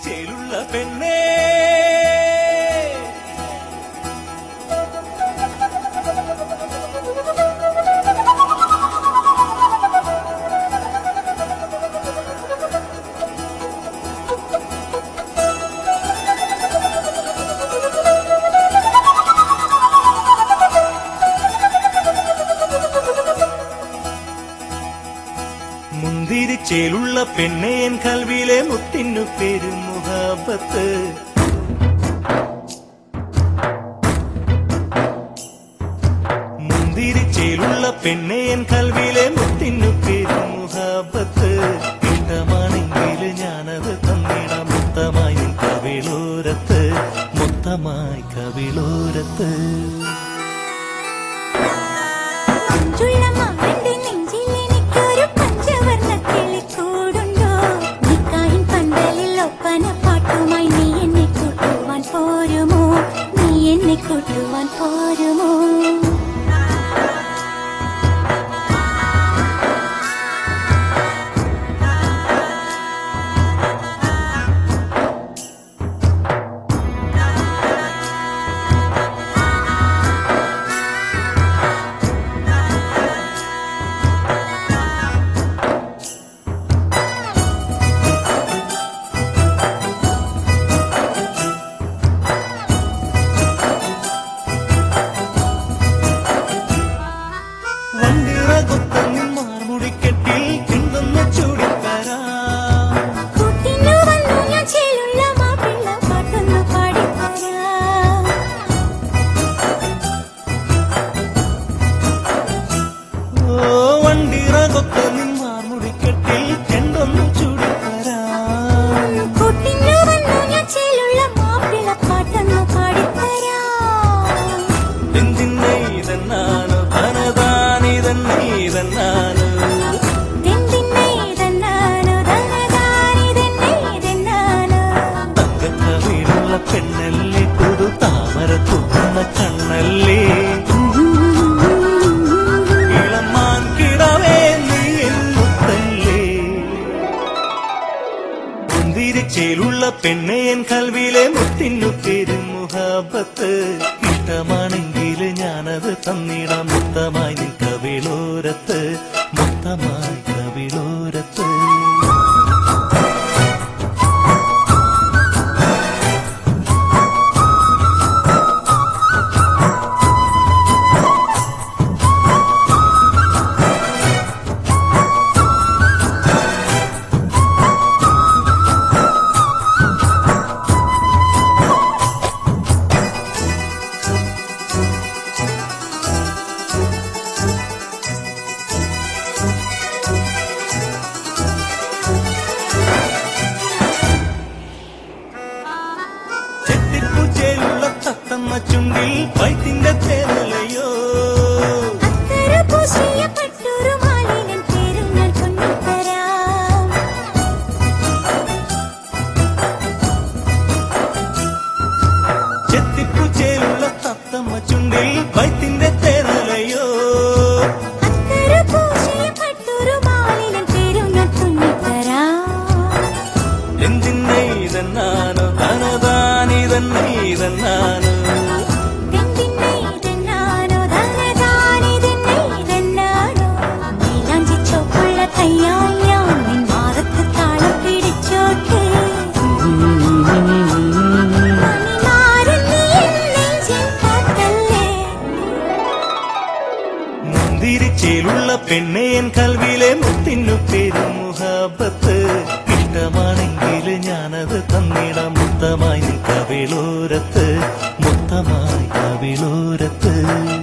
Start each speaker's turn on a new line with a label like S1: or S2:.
S1: ചേലുള്ള പെണ്ണേ മുന്തിരി ചേലുള്ള പെണ്ണേ എൻ കൽവിയിലെ മുത്തിനു പേരും മുഹാബത്ത് മുന്തിരി ചേലുള്ള പെണ്ണേ എൻ കൽവിയിലെ മുത്തിനു പേരും മുഹാബത്ത് ഇഷ്ടമാണെങ്കിൽ ഞാനത് തന്നിടാം മൊത്തമായി നിൻ കവിളോരത്ത് മൊത്തമായി കവിളോരത്ത്
S2: മഞ്ജുള്ള മാമന്റെ നെഞ്ചിൽ എനിക്കൊരു പഞ്ചവർണ്ണ കിളിക്കൂടുണ്ടോ നിക്കാഹിൻ പന്തലിൽ ഒപ്പന പാട്ടുമായി നീ എന്നെ കൂട്ടുവാൻ പോരുമോ നീ എന്നെ കൂട്ടുവാൻ പോരുമോ
S1: വണ്ടിറകൊത്തന്നിൽ മാർമുടിക്കെട്ടിൽ കിണ്ടുന്ന ചൂടിത്തരാ
S2: കൂട്ടിനു വന്നു ഞാൻ ചേലുള്ള മാപ്പിള്ള പാട്ടൊന്നു പാടിത്തരാം
S1: ഓ വണ്ടിറകൊത്തന്നിൽ മാർമുടിക്കെട്ടിൽ കിണ്ടൊന്നു ചൂടിത്തരാ
S2: കൂട്ടിനു വന്നു ഞാൻ ചേലുള്ള മാപ്പിള്ള പാട്ടൊന്നു പാടിത്തരാം
S1: എന്തിന്നെ ഇതെന്നാണ് ധനദാനിതന്നെ ഇതെന്നാണ്
S2: തെന്തിന്നെ ഇതെന്നാനോ ധനദാനിതെന്നെ ഇതെന്നാനോ
S1: തങ്കക്കവിടുള്ള പെണ്ണല്ലേ പുതു താമര തുന്ന കണ്ണല്ലേ ഇളമാൻ കിടവേ നീ എന്നുത്തല്ലേ മുന്തിരിച്ചേലുള്ള പെണ്ണെ എൻ കൽവിയിലെ മുത്തിനു പേരും മുഹാബത്ത് ഇഷ്ടമാണെങ്കിൽ ഞാനത് തന്നിടാം മൊത്തമായി നിൻ കവിളോരത്ത് മൊത്തമായി കവിളോരത്ത് ചെത്തിപ്പൂച്ചേലുള്ള തത്തമ്മ ചുണ്ടിൽ വൈത്തിന്റെ തേനലയോ
S2: അത്തര പൂശിയ പട്ടൊരു മാലിനൻ പേരും ഞാൻ കൊണ്ടുതരാം
S1: ചെത്തിപ്പൂച്ചേലുള്ള തത്തമ്മ ചുണ്ടിൽ വൈത്തിന്റെ തേനലയോ
S2: അത്തര പൂശിയ പട്ടൊരു മാലിനൻ പേരും ഞാൻ കൊണ്ടുതരാം
S1: എന്തിന്നെ ഇതെന്നാണ് ധനദാനിതന്നെ ഇതെന്നാണ്
S2: തെന്തിന്നെ ഇതെന്നാനോ ധനദാനിതെന്നെ ഇതെന്നാനോ നീലാഞ്ചി ചോപ്പുള്ള കയ്യാൽ ഞാൻ നിൻ മാറത്ത് താളം പിടിച്ചോട്ടെ മണിമാരൻ നീ എൻ നെഞ്ചിൽ കാത്തല്ലേ
S1: മുന്തിരിച്ചേലുള്ള പെണ്ണെ എൻ കൽവിയിലെ മുത്തിനു പേരും മുഹാബത്ത് ഇഷ്ടമാണെങ്കിൽ ഞാനത് തന്നിടാം മൊത്തമായി നിൻ കവിളോരത്ത് മൊത്തമായി കവിളോരത്ത്